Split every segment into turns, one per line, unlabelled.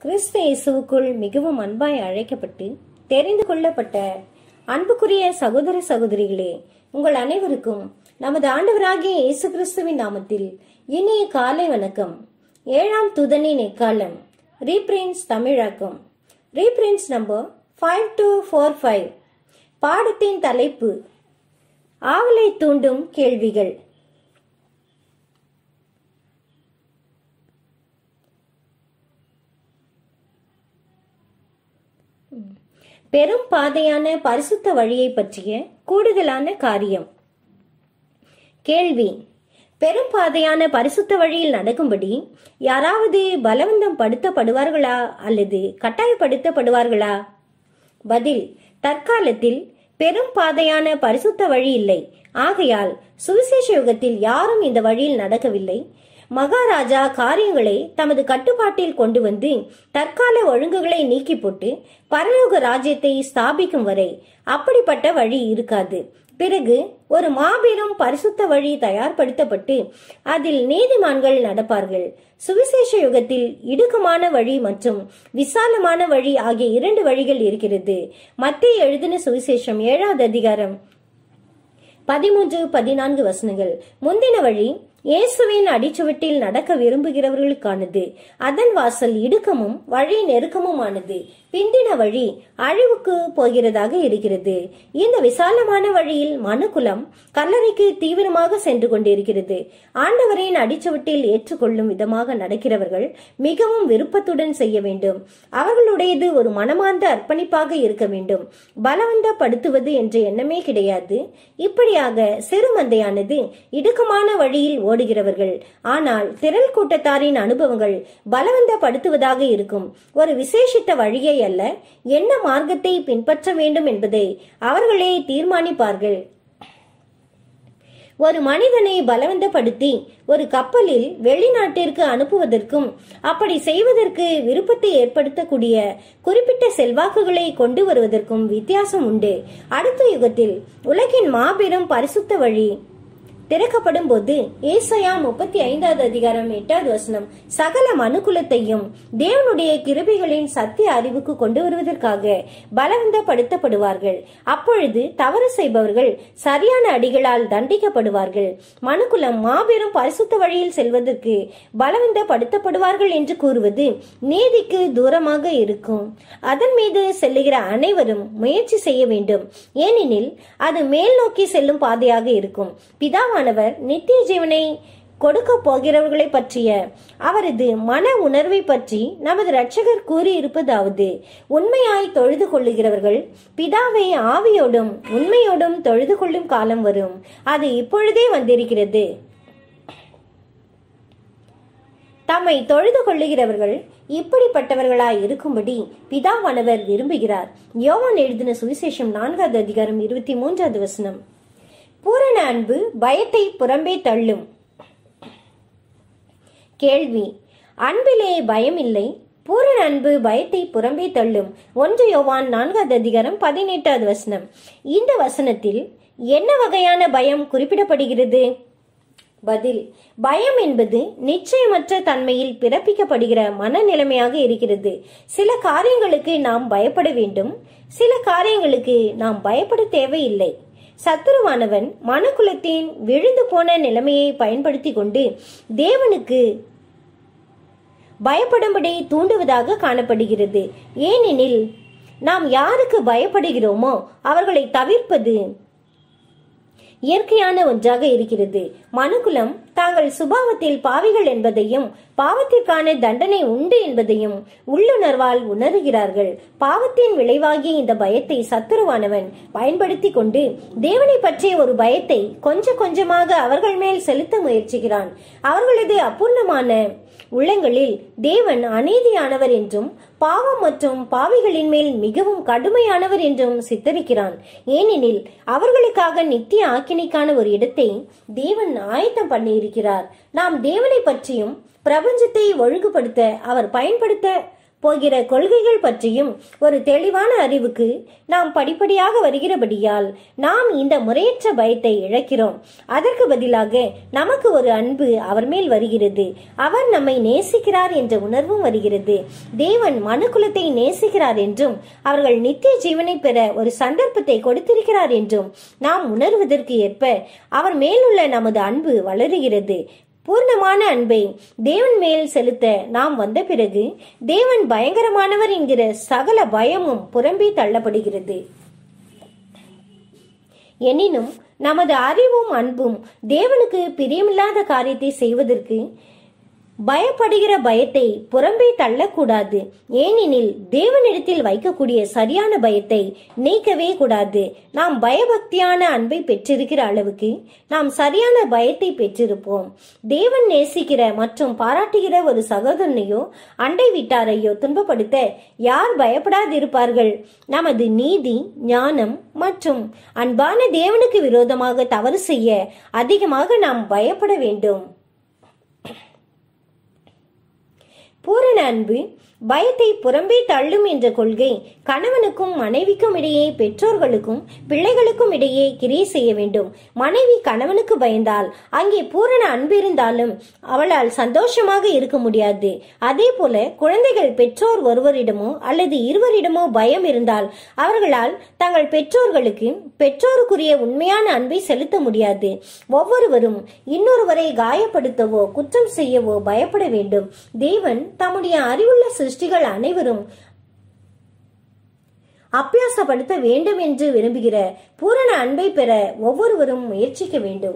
கிறிஸ்து இயேசுவுக்குள் மிகவும் அன்பாய் அழைக்கப்பட்டு தெரிந்து கொள்ளப்பட்ட அன்புக்குரிய சகோதர சகோதரிகளே உங்கள் அனைவருக்கும் நமது ஆண்டவராகிய இயேசு கிறிஸ்துவின் நாமத்தில் இனிய காலை வணக்கம் ஏழாம் துதனின் எக்காலம் ரீப்ரின்ஸ் தமிழாக்கம் reference number five two four five பாடத்தின் தலைப்பு ஆவலை தூண்டும் கேள்விகள் பெரும் பாதையான பரிசுத்த வழியை பற்றிய கூடுதலான காரியம் கேள்வி பெரும் பாதையான பரிசுத்த வழியில் நடக்கும்படி யாராவது பலவந்தம் படுத்தப்படுவார்களா அல்லது கட்டாயப்படுத்தப்படுவார்களா பதில் தற்காலத்தில் பெரும் பாதையான பரிசுத்த வழி இல்லை ஆகையால் சுவிசேஷ யுகத்தில் யாரும் இந்த வழியில் நடக்கவில்லை மகாராஜா காரியங்களை தமது கட்டுப்பாட்டில் கொண்டு வந்து தற்கால ஒழுங்குகளை நீக்கி போட்டு பரலோக ராஜ்யத்தை ஸ்தாபிக்கும் வரை அப்படிப்பட்ட வழி இருக்காது பிறகு ஒரு மாபெரும் பரிசுத்த வழி தயார்படுத்தப்பட்டு அதில் நீதிமான்கள் நடப்பார்கள் சுவிசேஷ யுகத்தில் இடுக்கமான வழி மற்றும் விசாலமான வழி ஆகிய இரண்டு வழிகள் இருக்கிறது மத்திய எழுதின சுவிசேஷம் ஏழாவது அதிகாரம் பதிமூன்று பதினான்கு வசனங்கள் முந்தின வழி இயேசுவின் அடிச்சுவட்டில் நடக்க விரும்புகிறவர்களுக்கானது அதன் வாசல் இடுக்கமும் வழி நெருக்கமுமானது பிந்தின வழி அழிவுக்கு போகிறதாக இருக்கிறது இந்த விசாலமான வழியில் மனுக்குலம் கல்லறைக்கு தீவிரமாக சென்று கொண்டிருக்கிறது ஆண்டவரின் அடிச்சுவட்டில் ஏற்றுக்கொள்ளும் விதமாக நடக்கிறவர்கள் மிகவும் விருப்பத்துடன் செய்ய வேண்டும் அவர்களுடையது ஒரு மனமார்ந்த அர்ப்பணிப்பாக இருக்க வேண்டும் பலவந்தப்படுத்துவது என்ற எண்ணமே கிடையாது இப்படியாக சிறு மந்தையானது இடுக்கமான வழியில் ஓடுகிறவர்கள் ஆனால் திரள் கூட்டத்தாரின் அனுபவங்கள் பலவந்தப்படுத்துவதாக இருக்கும் ஒரு விசேஷித்த வழியை அல்ல என்ன மார்க்கத்தை பின்பற்ற வேண்டும் என்பதை அவர்களே தீர்மானிப்பார்கள் ஒரு மனிதனை பலவந்தப்படுத்தி ஒரு கப்பலில் வெளிநாட்டிற்கு அனுப்புவதற்கும் அப்படி செய்வதற்கு விருப்பத்தை ஏற்படுத்தக்கூடிய குறிப்பிட்ட செல்வாக்குகளை கொண்டு வருவதற்கும் வித்தியாசம் உண்டு அடுத்த யுகத்தில் உலகின் மாபெரும் பரிசுத்த வழி திறக்கப்படும் போது ஏசையா முப்பத்தி ஐந்தாவது அதிகாரம் எட்டாவது வசனம் சகல மனுக்குலத்தையும் தேவனுடைய கிருபிகளின் சத்திய அறிவுக்கு கொண்டு வருவதற்காக பலவந்தப்படுத்தப்படுவார்கள் அப்பொழுது தவறு செய்பவர்கள் சரியான அடிகளால் தண்டிக்கப்படுவார்கள் மனுக்குலம் மாபெரும் பரிசுத்த வழியில் செல்வதற்கு பலவந்தப்படுத்தப்படுவார்கள் என்று கூறுவது நீதிக்கு தூரமாக இருக்கும் அதன் மீது செல்லுகிற அனைவரும் முயற்சி செய்ய வேண்டும் ஏனெனில் அது மேல் நோக்கி செல்லும் பாதையாக இருக்கும் பிதாவான ஆண்டவர் நித்திய ஜீவனை கொடுக்க போகிறவர்களை பற்றிய அவரது மன உணர்வை பற்றி நமது இரட்சகர் கூறியிருப்பதாவது உண்மையாய் தொழுது கொள்ளுகிறவர்கள் பிதாவை ஆவியோடும் உண்மையோடும் தொழுது கொள்ளும் காலம் வரும் அது இப்பொழுதே வந்திருக்கிறது தம்மை தொழுது கொள்ளுகிறவர்கள் இப்படிப்பட்டவர்களாய் இருக்கும்படி பிதாவானவர் விரும்புகிறார் யோவான் எழுதின சுவிசேஷம் நான்காவது அதிகாரம் இருபத்தி மூன்றாவது வசனம் பூரண அன்பு பயத்தை புறம்பே தள்ளும் கேள்வி அன்பிலே பயம் இல்லை பூரண அன்பு பயத்தை புறம்பே தள்ளும் ஒன்று யோவான் நான்காவது அதிகாரம் பதினெட்டாவது வசனம் இந்த வசனத்தில் என்ன வகையான பயம் குறிப்பிடப்படுகிறது பதில் பயம் என்பது நிச்சயமற்ற தன்மையில் பிறப்பிக்கப்படுகிற மனநிலைமையாக இருக்கிறது சில காரியங்களுக்கு நாம் பயப்பட வேண்டும் சில காரியங்களுக்கு நாம் பயப்பட தேவையில்லை சத்துருவானவன் மனுக்குலத்தின் விழுந்து போன நிலைமையை பயன்படுத்தி கொண்டு தேவனுக்கு பயப்படும்படி தூண்டுவதாக காணப்படுகிறது ஏனெனில் நாம் யாருக்கு பயப்படுகிறோமோ அவர்களை தவிர்ப்பது இயற்கையான ஒன்றாக இருக்கிறது மனுக்குலம் தாங்கள் சுபாவத்தில் பாவிகள் என்பதையும் பாவத்திற்கான தண்டனை உண்டு என்பதையும் உள்ளுணர்வால் உணர்கிறார்கள் பாவத்தின் விளைவாகிய இந்த பயத்தை சத்துருவானவன் பயன்படுத்தி கொண்டு தேவனை பற்றிய ஒரு பயத்தை கொஞ்சம் கொஞ்சமாக அவர்கள் மேல் செலுத்த முயற்சிக்கிறான் அவர்களது அபூர்ணமான உள்ளங்களில் தேவன் அநீதியானவர் என்றும் பாவம் மற்றும் பாவிகளின் மேல் மிகவும் கடுமையானவர் என்றும் சித்தரிக்கிறான் ஏனெனில் அவர்களுக்காக நித்திய ஆக்கினைக்கான ஒரு இடத்தை தேவன் ஆயத்தம் பண்ணியிருக்கிறார் நாம் தேவனை பற்றியும் பிரபஞ்சத்தை ஒழுங்குபடுத்த அவர் பயன்படுத்த போகிற கொள்கைகள் பற்றியும் ஒரு தெளிவான அறிவுக்கு நாம் படிப்படியாக வருகிறபடியால் நாம் இந்த முறையற்ற பயத்தை இழக்கிறோம் அதற்கு பதிலாக நமக்கு ஒரு அன்பு அவர் மேல் வருகிறது அவர் நம்மை நேசிக்கிறார் என்ற உணர்வும் வருகிறது தேவன் மனுக்குலத்தை நேசிக்கிறார் என்றும் அவர்கள் நித்திய ஜீவனை பெற ஒரு சந்தர்ப்பத்தை கொடுத்திருக்கிறார் என்றும் நாம் உணர்வதற்கு ஏற்ப அவர் மேலுள்ள நமது அன்பு வளருகிறது பூர்ணமான அன்பை தேவன் மேல் செலுத்த நாம் வந்த பிறகு தேவன் பயங்கரமானவர் என்கிற சகல பயமும் புறம்பே தள்ளப்படுகிறது எனினும் நமது அறிவும் அன்பும் தேவனுக்கு பிரியமில்லாத காரியத்தை செய்வதற்கு பயப்படுகிற பயத்தை புறம்பே தள்ளக்கூடாது ஏனெனில் தேவனிடத்தில் வைக்கக்கூடிய சரியான பயத்தை நீக்கவே கூடாது நாம் பயபக்தியான அன்பை பெற்றிருக்கிற அளவுக்கு நாம் சரியான பயத்தை பெற்றிருப்போம் தேவன் நேசிக்கிற மற்றும் பாராட்டுகிற ஒரு சகோதரனையோ அண்டை வீட்டாரையோ துன்பப்படுத்த யார் பயப்படாதிருப்பார்கள் நமது நீதி ஞானம் மற்றும் அன்பான தேவனுக்கு விரோதமாக தவறு செய்ய அதிகமாக நாம் பயப்பட வேண்டும் பூரண அன்பு பயத்தை புறம்பே தள்ளும் என்ற கொள்கை கணவனுக்கும் மனைவிக்கும் இடையே பெற்றோர்களுக்கும் பிள்ளைகளுக்கும் இடையே கிரியை செய்ய வேண்டும் மனைவி கணவனுக்கு பயந்தால் அங்கே பூரண அன்பு இருந்தாலும் அவளால் சந்தோஷமாக இருக்க முடியாது அதே போல குழந்தைகள் பெற்றோர் ஒருவரிடமோ அல்லது இருவரிடமோ பயம் இருந்தால் அவர்களால் தங்கள் பெற்றோர்களுக்கு பெற்றோருக்குரிய உண்மையான அன்பை செலுத்த முடியாது ஒவ்வொருவரும் இன்னொருவரை காயப்படுத்தவோ குற்றம் செய்யவோ பயப்பட வேண்டும் தேவன் தம்முடைய அறிவுள்ள சிருஷ்டிகள் அனைவரும் அபியாசப்படுத்த வேண்டும் என்று விரும்புகிற பூரண அன்பை பெற ஒவ்வொருவரும் முயற்சிக்க வேண்டும்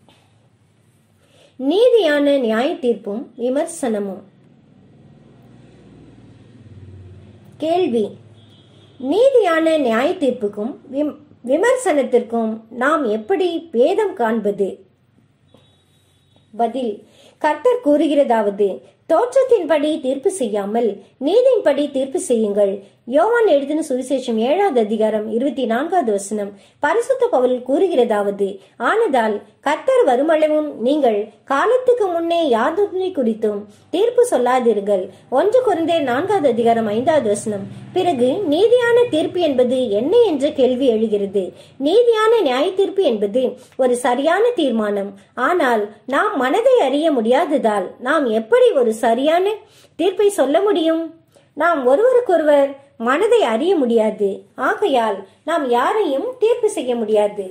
நீதியான நியாய தீர்ப்பும் விமர்சனமும் கேள்வி நீதியான நியாய தீர்ப்புக்கும் விம்- விமர்சனத்திற்கும் நாம் எப்படி பேதம் காண்பது பதில் கர்த்தர் கூறுகிறதாவது தோற்றத்தின்படி தீர்ப்பு செய்யாமல் நீதியின்படி தீர்ப்பு செய்யுங்கள் யோவான் எழுதின சுவிசேஷம் ஏழாவது அதிகாரம் இருபத்தி நான்காவது வசனம் பரிசுத்த பவுல் கூறுகிறதாவது ஆனதால் கர்த்தர் வருமளவும் நீங்கள் காலத்துக்கு முன்னே யாதொன்றை குறித்தும் தீர்ப்பு சொல்லாதீர்கள் ஒன்று குறைந்தேர் நான்காவது அதிகாரம் ஐந்தாவது வசனம் பிறகு நீதியான தீர்ப்பு என்பது என்ன என்ற கேள்வி எழுகிறது நீதியான நியாய தீர்ப்பு என்பது ஒரு சரியான தீர்மானம் ஆனால் நாம் மனதை அறிய முடியாததால் நாம் எப்படி ஒரு சரியான தீர்ப்பை சொல்ல முடியும் நாம் ஒருவருக்கொருவர் மனதை அறிய முடியாது ஆகையால் நாம் யாரையும் தீர்ப்பு செய்ய முடியாது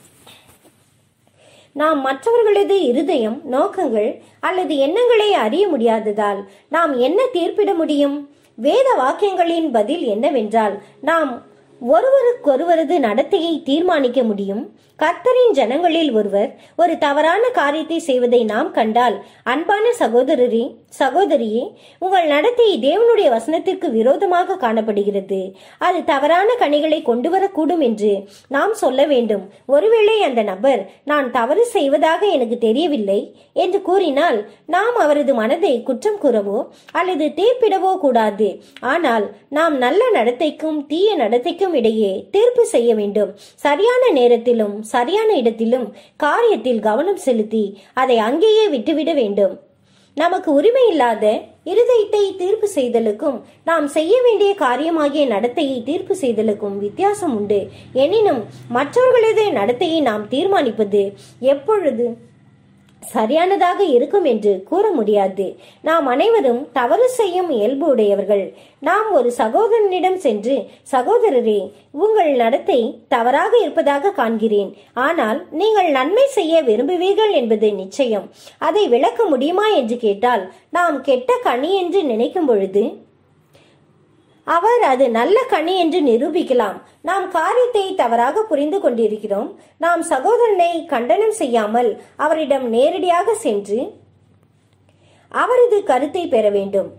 நாம் மற்றவர்களது இருதயம் நோக்கங்கள் அல்லது எண்ணங்களை அறிய முடியாததால் நாம் என்ன தீர்ப்பிட முடியும் வேத வாக்கியங்களின் பதில் என்னவென்றால் நாம் ஒருவருக்கொருவரது நடத்தையை தீர்மானிக்க முடியும் கர்த்தரின் ஜனங்களில் ஒருவர் ஒரு தவறான காரியத்தை செய்வதை நாம் கண்டால் அன்பான சகோதரரே சகோதரியே உங்கள் நடத்தை தேவனுடைய வசனத்திற்கு விரோதமாக காணப்படுகிறது அது தவறான கனிகளை கொண்டு வரக்கூடும் என்று நாம் சொல்ல வேண்டும் ஒருவேளை அந்த நபர் நான் தவறு செய்வதாக எனக்கு தெரியவில்லை என்று கூறினால் நாம் அவரது மனதை குற்றம் கூறவோ அல்லது தீர்ப்பிடவோ கூடாது ஆனால் நாம் நல்ல நடத்தைக்கும் தீய நடத்தைக்கும் இடையே தீர்ப்பு செய்ய வேண்டும் சரியான நேரத்திலும் சரியான இடத்திலும் காரியத்தில் கவனம் செலுத்தி அதை அங்கேயே விட்டுவிட வேண்டும் நமக்கு உரிமை இல்லாத இருதயத்தை தீர்ப்பு செய்தலுக்கும் நாம் செய்ய வேண்டிய காரியமாகிய நடத்தையை தீர்ப்பு செய்தலுக்கும் வித்தியாசம் உண்டு எனினும் மற்றவர்களது நடத்தையை நாம் தீர்மானிப்பது எப்பொழுது சரியானதாக இருக்கும் என்று கூற முடியாது நாம் அனைவரும் தவறு செய்யும் இயல்பு உடையவர்கள் நாம் ஒரு சகோதரனிடம் சென்று சகோதரரே உங்கள் நடத்தை தவறாக இருப்பதாக காண்கிறேன் ஆனால் நீங்கள் நன்மை செய்ய விரும்புவீர்கள் என்பது நிச்சயம் அதை விளக்க முடியுமா என்று கேட்டால் நாம் கெட்ட கனி என்று நினைக்கும் பொழுது அவர் அது நல்ல கனி என்று நிரூபிக்கலாம் நாம் காரியத்தை தவறாக புரிந்து கொண்டிருக்கிறோம் நாம் சகோதரனை கண்டனம் செய்யாமல் அவரிடம் நேரடியாக சென்று அவரது கருத்தை பெற வேண்டும்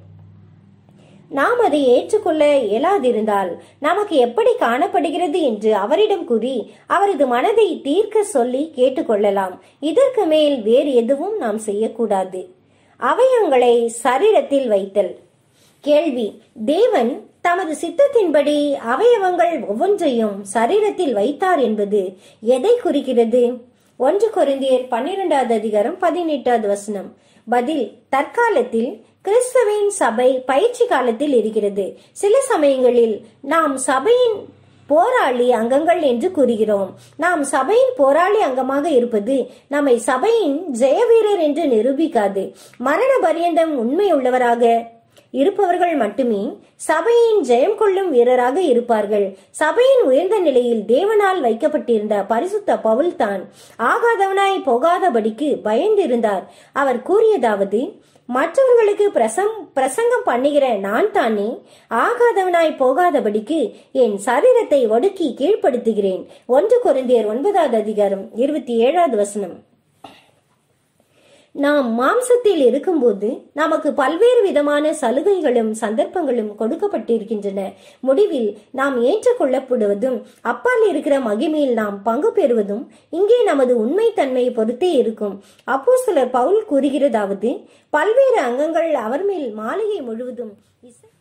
நாம் அதை ஏற்றுக்கொள்ள இயலாதிருந்தால் நமக்கு எப்படி காணப்படுகிறது என்று அவரிடம் கூறி அவரது மனதை தீர்க்க சொல்லி கேட்டுக்கொள்ளலாம் இதற்கு மேல் வேறு எதுவும் நாம் செய்யக்கூடாது அவயங்களை சரீரத்தில் வைத்தல் கேள்வி தேவன் தமது சித்தத்தின்படி அவயவங்கள் ஒவ்வொன்றையும் சரீரத்தில் வைத்தார் என்பது எதை குறிக்கிறது ஒன்று கொரிந்தியர் பன்னிரெண்டாவது அதிகாரம் பதினெட்டாவது வசனம் பதில் தற்காலத்தில் கிறிஸ்தவின் சபை பயிற்சி காலத்தில் இருக்கிறது சில சமயங்களில் நாம் சபையின் போராளி அங்கங்கள் என்று கூறுகிறோம் நாம் சபையின் போராளி அங்கமாக இருப்பது நம்மை சபையின் ஜெயவீரர் என்று நிரூபிக்காது மரண பரியந்தம் உண்மையுள்ளவராக இருப்பவர்கள் மட்டுமே சபையின் ஜெயம் கொள்ளும் வீரராக இருப்பார்கள் சபையின் உயர்ந்த நிலையில் தேவனால் வைக்கப்பட்டிருந்த பரிசுத்த பவுல் தான் ஆகாதவனாய் போகாதபடிக்கு பயந்திருந்தார் அவர் கூறியதாவது மற்றவர்களுக்கு பிரசம் பிரசங்கம் பண்ணுகிற நான் தானே ஆகாதவனாய் போகாதபடிக்கு என் சரீரத்தை ஒடுக்கி கீழ்ப்படுத்துகிறேன் ஒன்று கொரிந்தியர் ஒன்பதாவது அதிகாரம் இருபத்தி ஏழாவது வசனம் நாம் மாம்சத்தில் இருக்கும்போது நமக்கு பல்வேறு விதமான சலுகைகளும் சந்தர்ப்பங்களும் கொடுக்கப்பட்டிருக்கின்றன முடிவில் நாம் ஏற்றுக்கொள்ளப்படுவதும் அப்பால் இருக்கிற மகிமையில் நாம் பங்கு பெறுவதும் இங்கே நமது உண்மைத்தன்மையை பொறுத்தே இருக்கும் அப்போ சிலர் பவுல் கூறுகிறதாவது பல்வேறு அங்கங்கள் அவர் மேல் மாளிகை முழுவதும் இசை-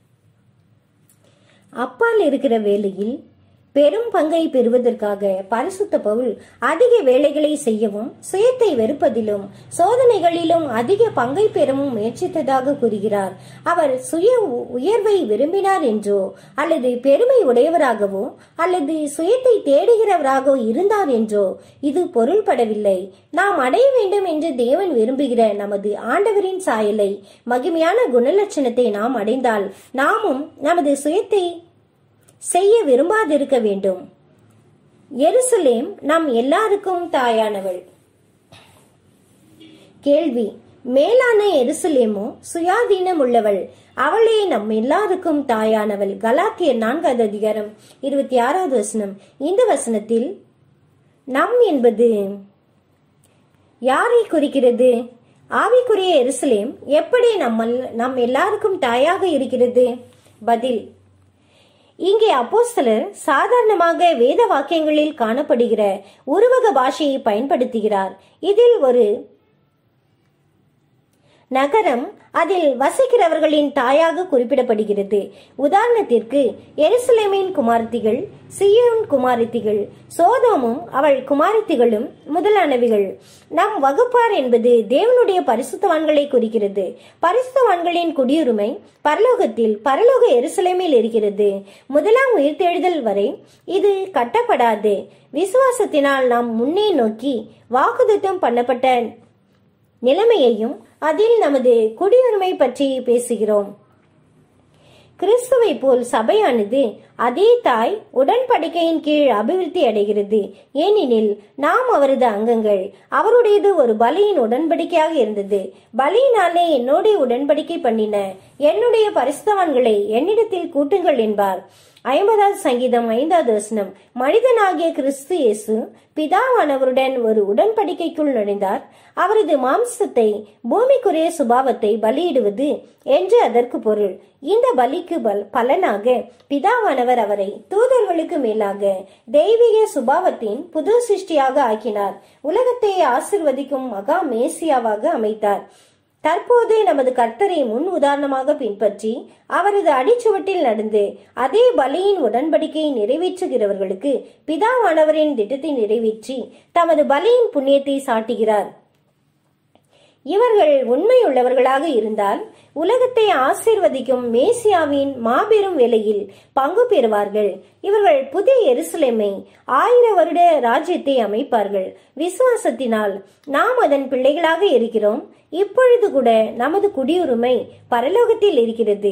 அப்பால் இருக்கிற வேளையில் பெரும் பங்கை பெறுவதற்காக பரிசுத்த பவுல் அதிக வேலைகளை செய்யவும் சுயத்தை வெறுப்பதிலும் சோதனைகளிலும் அதிக பங்கை பெறவும் முயற்சித்ததாக கூறுகிறார் அவர் சுய உ- உயர்வை விரும்பினார் என்றோ அல்லது பெருமை உடையவராகவோ அல்லது சுயத்தை தேடுகிறவராகவோ இருந்தார் என்றோ இது பொருள்படவில்லை நாம் அடைய வேண்டும் என்று தேவன் விரும்புகிற நமது ஆண்டவரின் சாயலை மகிமையான குணலட்சணத்தை நாம் அடைந்தால் நாமும் நமது சுயத்தை செய்ய விரும்பாதிருக்க வேண்டும் எருசலேம் நம் எல்லாருக்கும் தாயானவள் கேள்வி மேலான எருசலேமோ சுயாதீனம் உள்ளவள் அவளே நம் எல்லாருக்கும் தாயானவள் கலாத்தியர் நான்காவது அதிகாரம் இருபத்தி ஆறாவது வசனம் இந்த வசனத்தில் நம் என்பது யாரை குறிக்கிறது ஆவிக்குரிய எருசலேம் எப்படி நம்ம நம் எல்லாருக்கும் தாயாக இருக்கிறது பதில் இங்கே அப்போஸ்தலர் சாதாரணமாக வேத வாக்கியங்களில் காணப்படுகிற உருவக பாஷையை பயன்படுத்துகிறார் இதில் ஒரு நகரம் அதில் வசிக்கிறவர்களின் தாயாக குறிப்பிடப்படுகிறது உதாரணத்திற்கு எருசலேமின் குமாரத்திகள் சியோன் குமாரத்திகள் சோதோமும் அவள் குமாரத்திகளும் முதலானவைகள் நம் வகுப்பார் என்பது தேவனுடைய பரிசுத்தவான்களை குறிக்கிறது பரிசுத்தவான்களின் குடியுரிமை பரலோகத்தில் பரலோக எருசலேமில் இருக்கிறது முதலாம் உயிர்த்தெழுதல் வரை இது கட்டப்படாது விசுவாசத்தினால் நாம் முன்னே நோக்கி வாக்குத்தத்தம் பண்ணப்பட்ட நிலைமையையும் அதில் நமது குடியுரிமை பற்றி பேசுகிறோம் கிறிஸ்துவை போல் சபையானது அதே தாய் உடன்படிக்கையின் கீழ் அபிவிருத்தி அடைகிறது ஏனெனில் நாம் அவரது அங்கங்கள் அவருடையது ஒரு பலியின் உடன்படிக்கையாக இருந்தது பலியினாலே என்னோட உடன்படிக்கை பண்ணின என்னுடைய பரிசுத்தவான்களை என்னிடத்தில் கூட்டுங்கள் என்பார் ஐம்பதாவது சங்கீதம் ஐந்தாவது வசனம் மனிதனாகிய கிறிஸ்து இயேசு பிதாவானவருடன் ஒரு உடன்படிக்கைக்குள் நுழைந்தார் அவரது மாம்சத்தை பூமிக்குரிய சுபாவத்தை பலியிடுவது என்று அதற்கு பொருள் இந்த பலிக்கு பல் பலனாக பிதாவானவர் அவரை தூதர்களுக்கு மேலாக தெய்வீக சுபாவத்தின் புது சிருஷ்டியாக ஆக்கினார் உலகத்தை ஆசிர்வதிக்கும் மகா மேசியாவாக அமைத்தார் தற்போது நமது கர்த்தரை முன் உதாரணமாக பின்பற்றி அவரது அடிச்சுவட்டில் நடந்து அதே பலியின் உடன்படிக்கையை நிறைவேற்றுகிறவர்களுக்கு பிதாவானவரின் திட்டத்தை நிறைவேற்றி தமது பலியின் புண்ணியத்தை சாட்டுகிறார் இவர்கள் உண்மையுள்ளவர்களாக இருந்தால் உலகத்தை ஆசீர்வதிக்கும் மேசியாவின் மாபெரும் வேலையில் பங்கு பெறுவார்கள் இவர்கள் புதிய எருசலேமை ஆயிர வருட ராஜ்யத்தை அமைப்பார்கள் விசுவாசத்தினால் நாம் அதன் பிள்ளைகளாக இருக்கிறோம் இப்பொழுது கூட நமது குடியுரிமை பரலோகத்தில் இருக்கிறது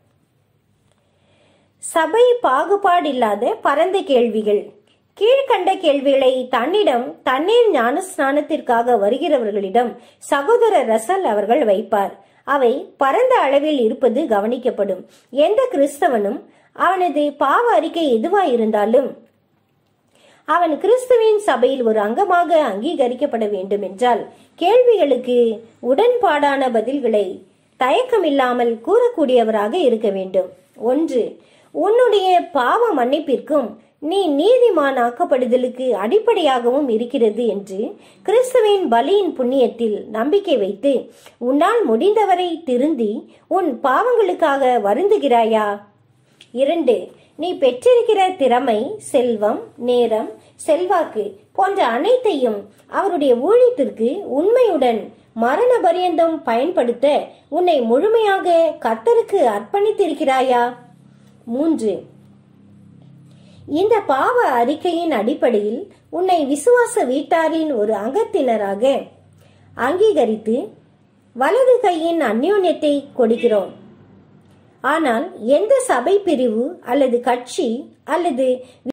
சபை பாகுபாடில்லாத பரந்த கேள்விகள் கீழ்கண்ட கேள்விகளை தன்னிடம் தண்ணீர் ஞான ஸ்நானத்திற்காக வருகிறவர்களிடம் சகோதரர் ரசல் அவர்கள் வைப்பார் அவை பரந்த அளவில் இருப்பது கவனிக்கப்படும் எந்த கிறிஸ்தவனும் அவனது பாவ அறிக்கை எதுவாயிருந்தாலும் அவன் கிறிஸ்துவின் சபையில் ஒரு அங்கமாக அங்கீகரிக்கப்பட வேண்டும் என்றால் கேள்விகளுக்கு உடன்பாடான பதில்களை தயக்கமில்லாமல் கூறக்கூடியவராக இருக்க வேண்டும் ஒன்று உன்னுடைய பாவ மன்னிப்பிற்கும் நீ நீதிமான் ஆக்கப்படுதலுக்கு அடிப்படையாகவும் இருக்கிறது என்று கிறிஸ்துவின் பலியின் புண்ணியத்தில் நம்பிக்கை வைத்து உன்னால் முடிந்தவரை திருந்தி உன் பாவங்களுக்காக வருந்துகிறாயா இரண்டு நீ பெற்றிருக்கிற திறமை செல்வம் நேரம் செல்வாக்கு போன்ற அனைத்தையும் அவருடைய ஊழியத்திற்கு உண்மையுடன் மரண பரியந்தம் பயன்படுத்த உன்னை முழுமையாக கர்த்தருக்கு அர்ப்பணித்திருக்கிறாயா மூன்று இந்த பாவ அறிக்கையின் அடிப்படையில் உன்னை விசுவாச வீட்டாரின் ஒரு அங்கத்தினராக அங்கீகரித்து வலது கையின் அந்யோன்யத்தை கொடுக்கிறோம் ஆனால் எந்த சபை பிரிவு அல்லது கட்சி அல்லது